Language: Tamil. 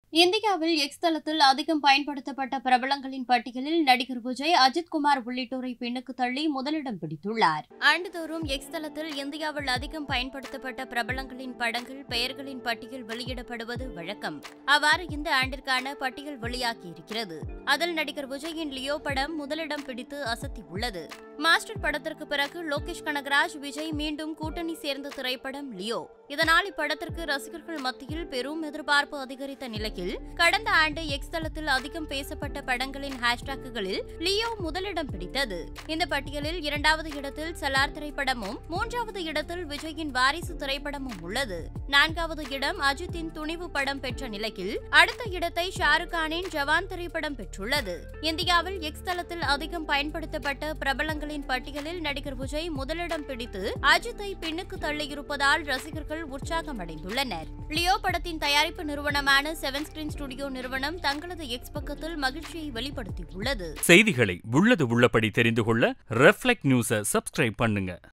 இந்தியாவில் எக்ஸ் தளத்தில் அதிகம் பயன்படுத்தப்பட்ட பிரபலங்களின் பட்டியலில் நடிகர் விஜய் அஜித்குமார் உள்ளிட்டோரை பின்னுக்கு தள்ளி முதலிடம் பிடித்துள்ளார் ஆண்டுதோறும் எக்ஸ் தளத்தில் இந்தியாவில் அதிகம் பயன்படுத்தப்பட்ட பிரபலங்களின் படங்கள் பெயர்களின் பட்டியல் வெளியிடப்படுவது வழக்கம் அவ்வாறு இந்த ஆண்டிற்கான பட்டியல் வெளியாகியிருக்கிறது அதில் நடிகர் விஜயின் லியோ படம் முதலிடம் பிடித்து அசத்தியுள்ளது மாஸ்டர் படத்திற்கு பிறகு லோகேஷ் கனகராஜ் விஜய் மீண்டும் கூட்டணி சேர்ந்த திரைப்படம் லியோ இதனால் இப்படத்திற்கு ரசிகர்கள் மத்தியில் பெரும் எதிர்பார்ப்பு அதிகரித்த நிலையில் கடந்த ஆண்டு எக்ஸ் தளத்தில் அதிகம் பேசப்பட்ட படங்களின் ஹேஷ்டாக்குகளில் லியோ முதலிடம் பிடித்தது இந்த பட்டியலில் இரண்டாவது இடத்தில் சலார் திரைப்படமும் மூன்றாவது இடத்தில் விஜயின் வாரிசு திரைப்படமும் உள்ளது நான்காவது இடம் அஜித்தின் துணிவு படம் பெற்ற நிலையில் அடுத்த இடத்தை ஷாருக் கானின் ஜவான் திரைப்படம் பெற்றுள்ளது இந்தியாவில் எக்ஸ் தளத்தில் அதிகம் பயன்படுத்தப்பட்ட பிரபலங்களின் பட்டியலில் நடிகர் விஜய் முதலிடம் பிடித்து அஜித்தை பின்னுக்கு தள்ளியிருப்பதால் ரசிகர்கள் உற்சாகமடைந்துள்ளனர் லியோ படத்தின் தயாரிப்பு நிறுவனமான செவன் ஸ்கிரீன் ஸ்டுடியோ நிறுவனம் தங்களது எக்ஸ் பக்கத்தில் மகிழ்ச்சியை வெளிப்படுத்தியுள்ளது செய்திகளை உள்ளது உள்ளபடி தெரிந்து கொள்ள ரெஃப்ளெக்ட் நியூஸை சப்ஸ்கிரைப் பண்ணுங்க